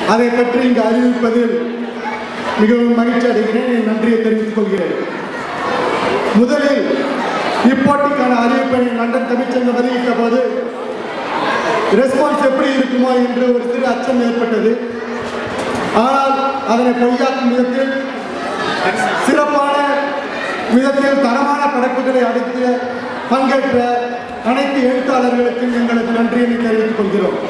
அதை பற்றி இங்கு அறிவிப்பதில் மிகவும் மகிழ்ச்சி அடைகிறேன் என் நன்றியை தெரிவித்துக் கொள்கிறேன் முதலில் இப்போட்டிக்கான அறிவிப்பினை லண்டன் தமிழ்ச்சங்கம் வெளியிட்ட போது ரெஸ்பான்ஸ் எப்படி இருக்குமோ என்று ஒரு சிறு அச்சம் ஏற்பட்டது ஆனால் அதனை பொய்யாக்கும் விதத்தில் சிறப்பான விதத்தில் தரமான படைப்புகளை அளித்து பங்கேற்ற அனைத்து எழுத்தாளர்களுக்கும் எங்களது நன்றியை தெரிவித்துக் கொள்கிறோம்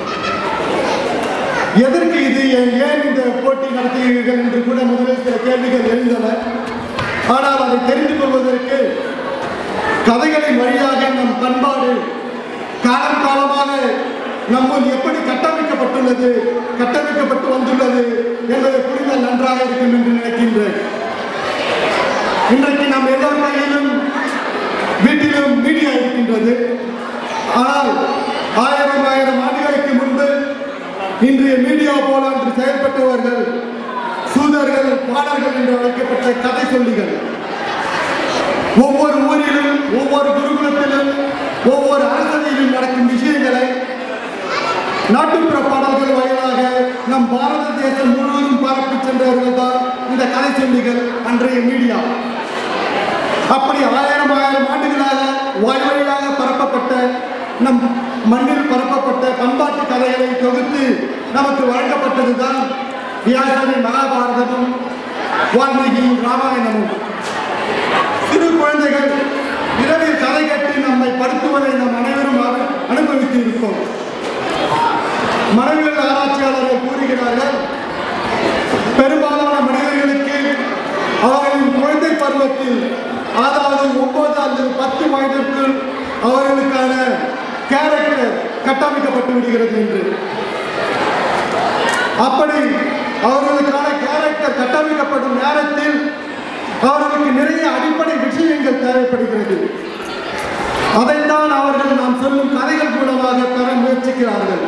எதற்கு இது ஏன் ஏன் இந்த போட்டி நடத்துகிறீர்கள் என்று கூட முதலில் சில கேள்விகள் எழுந்தன ஆனால் அதை தெரிந்து கொள்வதற்கு கதைகளின் வழியாக நம் பண்பாடு காலம் காலமாக நம்முள் எப்படி கட்டமைக்கப்பட்டுள்ளது கட்டமைக்கப்பட்டு வந்துள்ளது என்பதை புரிந்தால் நன்றாக இருக்கும் என்று நினைக்கின்றேன் இன்றைக்கு நாம் எல்லோர் கையிலும் வீட்டிலும் மீடியா இருக்கின்றது ஆனால் ஆயிரம் ஆயிரம் ஆண்டுகளுக்கு முன்பு இன்றைய மீடியா போல அன்று செயல்பட்டவர்கள் சூதர்கள் பாடர்கள் என்று அழைக்கப்பட்ட கதை சொல்லிகள் ஒவ்வொரு ஊரிலும் ஒவ்வொரு குருகுலத்திலும் ஒவ்வொரு அரசவையிலும் நடக்கும் விஷயங்களை நாட்டுப்புற பாடல்கள் வாயிலாக நம் பாரத தேசம் முழுவதும் பரப்பி சென்றவர்கள் தான் இந்த கதை சொல்லிகள் அன்றைய மீடியா அப்படி ஆயிரம் ஆயிரம் ஆண்டுகளாக வாய் வழியாக பரப்பப்பட்ட நம் மண்ணில் பரப்பப்பட்ட பண்பாட்டு கதைகளை தொகுத்து நமக்கு வழங்கப்பட்டதுதான் வியாசரின் மகாபாரதமும் வால்மீகியின் ராமாயணமும் சிறு குழந்தைகள் இரவில் கதை கட்டி நம்மை படுத்துவதை நம் அனைவரும் அனு- அனுபவித்து இருப்போம் மனவியல் ஆராய்ச்சியாளர்கள் கூறுகிறார்கள் பெரும்பாலான மனிதர்களுக்கு அவர்களின் குழந்தை பருவத்தில் அதாவது ஒன்பது அல்லது பத்து வயதிற்குள் அவர்களுக்கான கேரக்டர் கட்டமைக்கப்பட்டு விடுகிறது என்று அப்படி அவர்களுக்கான கேரக்டர் கட்டமைக்கப்படும் நேரத்தில் அவர்களுக்கு நிறைய அடிப்படை விஷயங்கள் தேவைப்படுகிறது அதைத்தான் அவர்கள் நாம் சொல்லும் கதைகள் மூலமாக பெற முயற்சிக்கிறார்கள்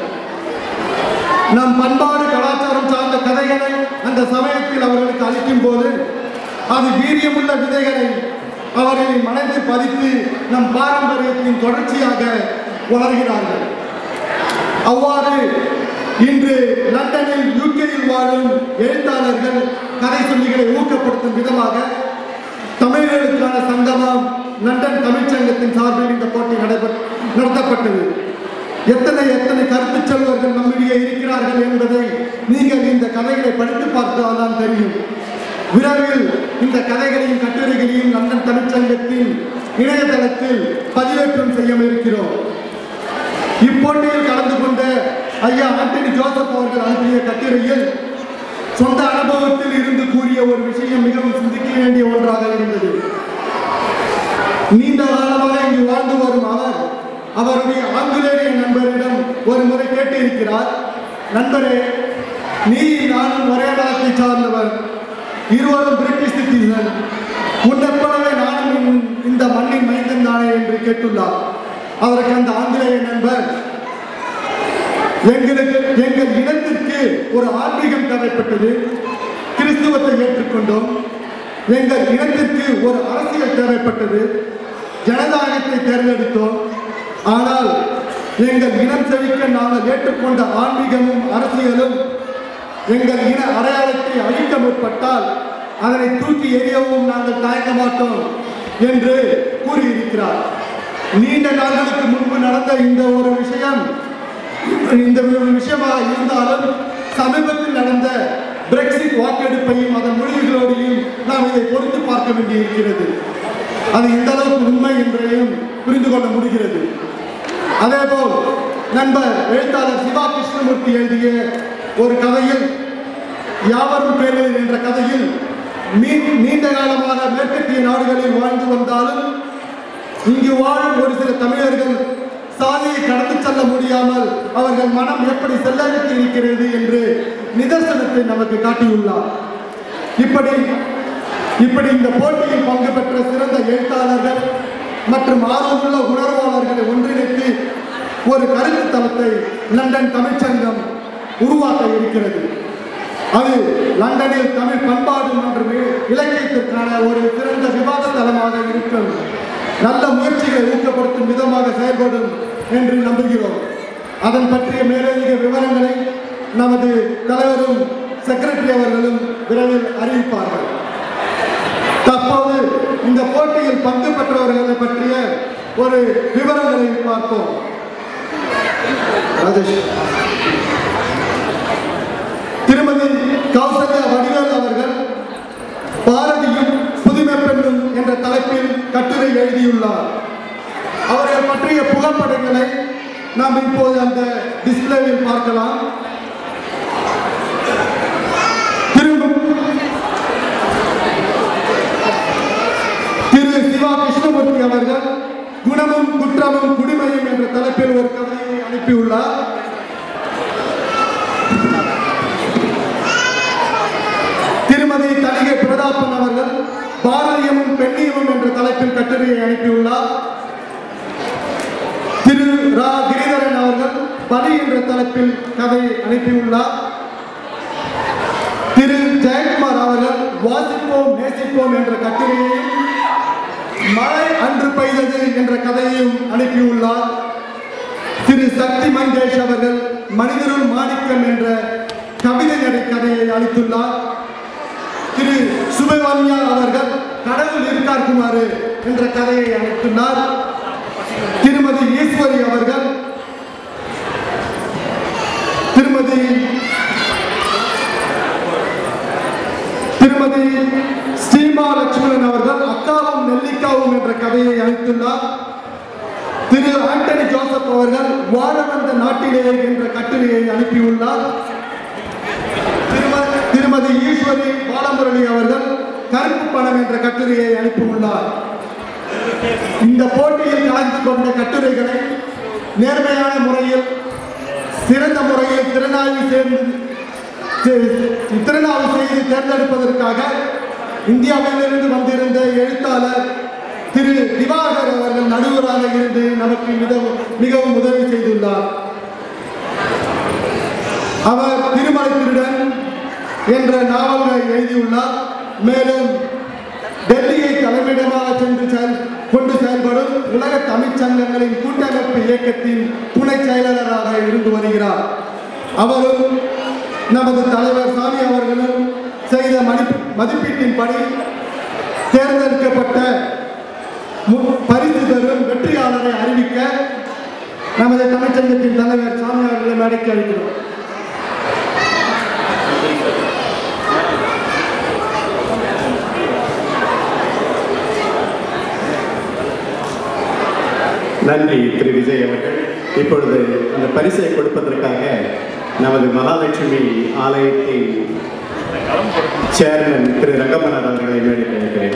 நம் பண்பாடு கலாச்சாரம் சார்ந்த கதைகளை அந்த சமயத்தில் அவர்களுக்கு அளிக்கும் போது அது வீரியமுள்ள விதைகளை அவர்களின் மனதில் பதித்து நம் பாரம்பரியத்தின் தொடர்ச்சியாக வளர்கிறார்கள் அவ்வாறு இன்று லண்டனில் யூகேயில் வாழும் எழுத்தாளர்கள் கதை சொல்லிகளை ஊக்கப்படுத்தும் விதமாக தமிழர்களுக்கான சங்கமம் லண்டன் தமிழ்ச்சங்கத்தின் சார்பில் இந்த போட்டி நடைபெற் நடத்தப்பட்டது எத்தனை எத்தனை கருத்து செல்வர்கள் நம்மிடையே இருக்கிறார்கள் என்பதை நீங்கள் இந்த கதைகளை படித்து பார்த்தால்தான் தெரியும் விரைவில் இந்த கதைகளையும் கட்டுரைகளையும் லண்டன் தமிழ்ச்சங்கத்தின் இணையதளத்தில் பதிவேற்றம் செய்ய இருக்கிறோம் இப்போட்டியில் கலந்து கொண்ட ஐயா ஆண்டனி ஜோசப் அவர்கள் அனுப்பிய கட்டுரையில் சொந்த அனுபவத்தில் இருந்து கூறிய ஒரு விஷயம் மிகவும் சிந்திக்க வேண்டிய ஒன்றாக இருந்தது நீண்ட காலமாக இங்கு வாழ்ந்து வரும் அவர் அவருடைய ஆங்கிலேய நண்பரிடம் ஒரு முறை கேட்டிருக்கிறார் நண்பரே நீ நானும் ஒரே நலத்தை சார்ந்தவர் இருவரும் பிரிட்டிஷ் சிட்டிசன் முன்னெப்பொழுதே நானும் இந்த- இந்த மண்ணின் மைந்தன் தானே என்று கேட்டுள்ளார் அவருக்கு அந்த ஆங்கிலேய நண்பர் எங்களுக்கு எங்கள் இனத்திற்கு ஒரு ஆன்மீகம் தேவைப்பட்டது கிறிஸ்துவத்தை ஏற்றுக்கொண்டோம் எங்கள் இனத்திற்கு ஒரு அரசியல் தேவைப்பட்டது ஜனநாயகத்தை தேர்ந்தெடுத்தோம் ஆனால் எங்கள் இனம் செழிக்க நாங்கள் ஏற்றுக்கொண்ட ஆன்மீகமும் அரசியலும் எங்கள் இன அடையாளத்தை அழிக்க முற்பட்டால் அதனை தூக்கி எறியவும் நாங்கள் தயங்க மாட்டோம் என்று கூறியிருக்கிறார் நீண்ட நாட்களுக்கு முன்பு நடந்த இந்த ஒரு விஷயம் இந்த ஒரு விஷயமாக இருந்தாலும் சமீபத்தில் நடந்த பிரெக்சிட் வாக்கெடுப்பையும் அதன் முடிவுகளோடையும் நாம் இதை பொறுத்து பார்க்க வேண்டியிருக்கிறது அது எந்த அளவுக்கு உண்மை என்பதையும் புரிந்து கொள்ள முடிகிறது அதேபோல் நண்பர் எழுத்தாளர் சிவா கிருஷ்ணமூர்த்தி எழுதிய ஒரு கதையில் யாவரும் பேரில் என்ற கதையில் நீ- நீண்ட காலமாக மேற்கத்திய நாடுகளில் வாழ்ந்து வந்தாலும் இங்கு வாழும் ஒரு சில தமிழர்கள் சாதியை கடந்து செல்ல முடியாமல் அவர்கள் மனம் எப்படி செல்லவிட்டு இருக்கிறது என்று நிதர்சனத்தை நமக்கு காட்டியுள்ளார் இப்படி இப்படி இந்த போட்டியில் பங்கு பெற்ற சிறந்த எழுத்தாளர்கள் மற்றும் ஆர்வமுள்ள உணர்வாளர்களை ஒன்றிணைத்து ஒரு கருத்து தளத்தை லண்டன் தமிழ்ச்சங்கம் உருவாக்க இருக்கிறது அது லண்டனில் தமிழ் பண்பாடு மற்றும் இ- இலக்கியத்திற்கான ஒரு சிறந்த விவாத தளமாக இருக்கும் நல்ல முயற்சிகளை ஊக்கப்படுத்தும் விதமாக செயல்படும் என்று நம்புகிறோம் அதன் பற்றிய மேலதிக விவரங்களை நமது தலைவரும் செக்ரட்டரி அவர்களும் விரைவில் அறிவிப்பார்கள் தற்போது இந்த போட்டியில் பங்கு பெற்றவர்களை பற்றிய ஒரு விவரங்களை பார்ப்போம் ராஜேஷ் திருமதி கௌசல்யா வடிவேல் அவர்கள் பாரதியும் புதுமை பெண்ணும் என்ற தலைப்பில் கட்டுரை எழுதியுள்ளார் அவர்கள் பற்றிய புகைப்படங்களை நாம் இப்போது அந்த டிஸ்பிளேவில் பார்க்கலாம் திரும்பும் திரு சிவா கிருஷ்ணமூர்த்தி அவர்கள் குணமும் குற்றமும் குடிமையும் என்ற தலைப்பில் ஒரு கவிதையை அனுப்பியுள்ளார் திருமதி தலிகை பிரதாபன் அவர்கள் பாரதியமும் பெண்ணியமும் என்ற தலைப்பில் கட்டுரையை அனுப்பியுள்ளார் திரு ரா கிரிதரன் அவர்கள் பலி என்ற தலைப்பில் கதை அனுப்பியுள்ளார் திரு ஜெயக்குமார் அவர்கள் வாசிப்போம் நேசிப்போம் என்ற கட்டுரையையும் மழை அன்று பெய்தது என்ற கதையையும் அனுப்பியுள்ளார் திரு சக்தி மங்கேஷ் அவர்கள் மனிதருள் மாணிக்கம் என்ற கவிதை நடை கதையை அளித்துள்ளார் திரு சுபவன்யா அவர்கள் கடவுள் இருக்கார் குமாரு என்ற கதையை அளித்துள்ளார் திருமதி ஈஸ்வரி அவர்கள் திருமதி திருமதி ஸ்ரீமா லட்சுமணன் அவர்கள் அக்காவும் நெல்லிக்காவும் என்ற கதையை அளித்துள்ளார் திரு ஆண்டனி ஜோசப் அவர்கள் வாழ வந்த நாட்டிலே என்ற கட்டுரையை அனுப்பியுள்ளார் திருமதி திருமதி ஈஸ்வரி பாலமுரளி அவர்கள் கருப்பு பணம் என்ற கட்டுரையை அனுப்பியுள்ளார் இந்த போட்டியில் கலந்து கொண்ட கட்டுரைகளை நேர்மையான முறையில் சிறந்த முறையில் திறனாய்வு சேர்ந்து செ- திறனாய்வு செய்து தேர்ந்தெடுப்பதற்காக இந்தியாவிலிருந்து வந்திருந்த எழுத்தாளர் திரு திவாகர் அவர்கள் நடுவராக இருந்து நமக்கு மிகவும் மிகவும் உதவி செய்துள்ளார் அவர் திருமலை திருடன் என்ற நாவல்களை எழுதியுள்ளார் மேலும் டெல்லியை தலைமையிடமாக சென்று செயல் கொண்டு செயல்படும் உலக தமிழ்ச் சங்கங்களின் கூட்டமைப்பு இயக்கத்தின் துணை செயலாளராக இருந்து வருகிறார் அவரும் நமது தலைவர் சாமி அவர்களும் செய்த மதிப்பு மதிப்பீட்டின்படி தேர்ந்தெடுக்கப்பட்ட மு- பரிசு பெறும் வெற்றியாளரை அறிவிக்க நமது தமிழ்ச்சங்கத்தின் தலைவர் சாமி அவர்களை மேடைக்கு அளிக்கிறோம் நன்றி திரு விஜய் அவர்கள் இப்பொழுது அந்த பரிசை கொடுப்பதற்காக நமது மகாலட்சுமி ஆலயத்தின் சேர்மன் திரு ரங்கமன்னார் அவர்களை மேடைக்கு அழைக்கிறேன்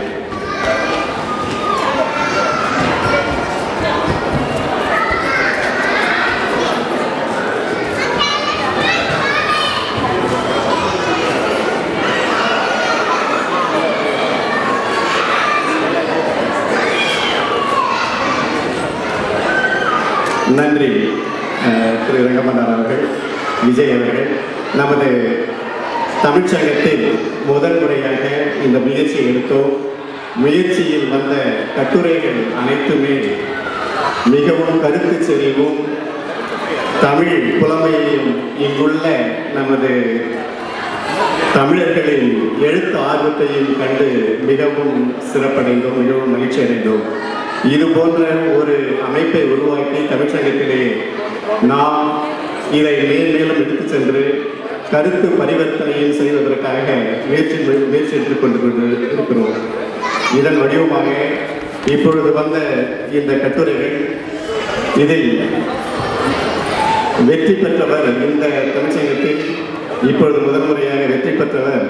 நன்றி அஹ், திரு ரங்கமன்னார் அவர்கள் விஜய் அவர்கள் நமது தமிழ்ச்சங்கத்தில் முதல் முறையாக இந்த முயற்சியை எடுத்தோம் முயற்சியில் வந்த கட்டுரைகள் அனைத்துமே மிகவும் கருத்து செறிவும் தமிழ் புலமையையும் இங்குள்ள நமது தமிழர்களின் எழுத்து ஆர்வத்தையும் கண்டு மிகவும் சிறப்படைந்தோம் மிகவும் மகிழ்ச்சி அடைந்தோம் இது போன்ற ஒரு அமைப்பை உருவாக்கி தமிழ்ச்சங்கத்திலே நாம் இதை மேன்மேலும் எடுத்துச் சென்று கருத்து பரிவர்த்தனையும் செய்வதற்காக முயற்சி முயற்சி எடுத்துக் கொண்டு கொண்டு இருக்கிறோம் இதன் வடிவமாக இப்பொழுது வந்த இந்த கட்டுரைகள் இதில் வெற்றி பெற்றவர் இந்த தமிழ்ச்சங்கத்தில் இப்பொழுது முதல் முறையாக வெற்றி பெற்றவர்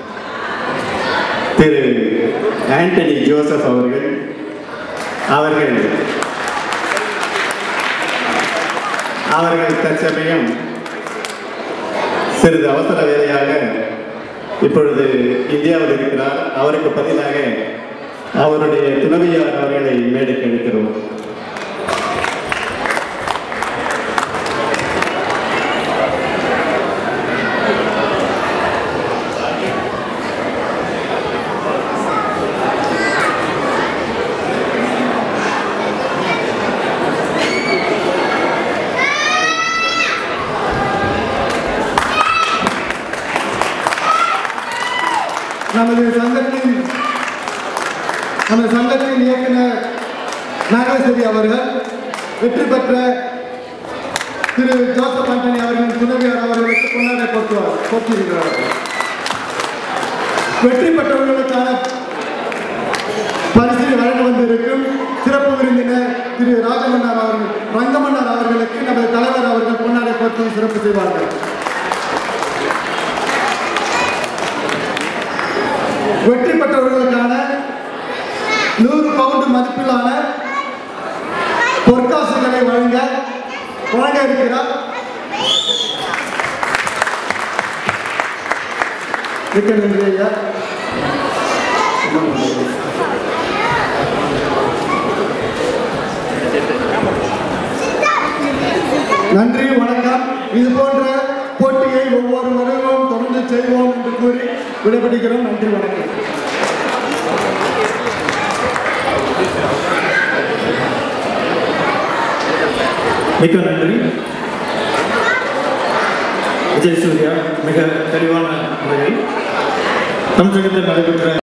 திரு ஆண்டனி ஜோசப் அவர்கள் அவர்கள் அவர்கள் தற்சமயம் சிறிது அவசர வேலையாக இப்பொழுது இந்தியாவில் இருக்கிறார் அவருக்கு பதிலாக அவருடைய துணைவியார் அவர்களை மேடைக்கு அழைக்கிறோம் நமது சங்கத்தின் நமது சங்கத்தின் இயக்குனர் நாகேஸ்வரி அவர்கள் வெற்றி பெற்ற திரு ஜோசப் ஆண்டனி அவர்களின் துணைவியார் அவர்களுக்கு கொண்டாட போட்டுவார் போட்டியிருக்கிறார்கள் வெற்றி பெற்றவர்களுக்கான பரிசினை வழங்க வந்திருக்கும் சிறப்பு விருந்தினர் திரு ராஜமன்னார் அவர்கள் ரங்கமன்னார் அவர்களுக்கு நமது தலைவர் அவர்கள் பொன்னாடை போட்டு சிறப்பு செய்வார்கள் வெற்றி பெற்றவர்களுக்கான நூறு பவுண்டு மதிப்பிலான பொற்காசுகளை வழங்க வழங்க இருக்கிறார் மிக்க நன்றி ஐயா நன்றி வணக்கம் இது போன்ற போட்டியை ஒவ்வொரு வருடமும் தொடர்ந்து செய்வோம் என்று கூறி விடைபெறுகிறோம் நன்றி வணக்கம் மிக்க நன்றி விஜய் சூர்யா மிக தெளிவான முறையில் தமிழகத்தில் நடைபெற்ற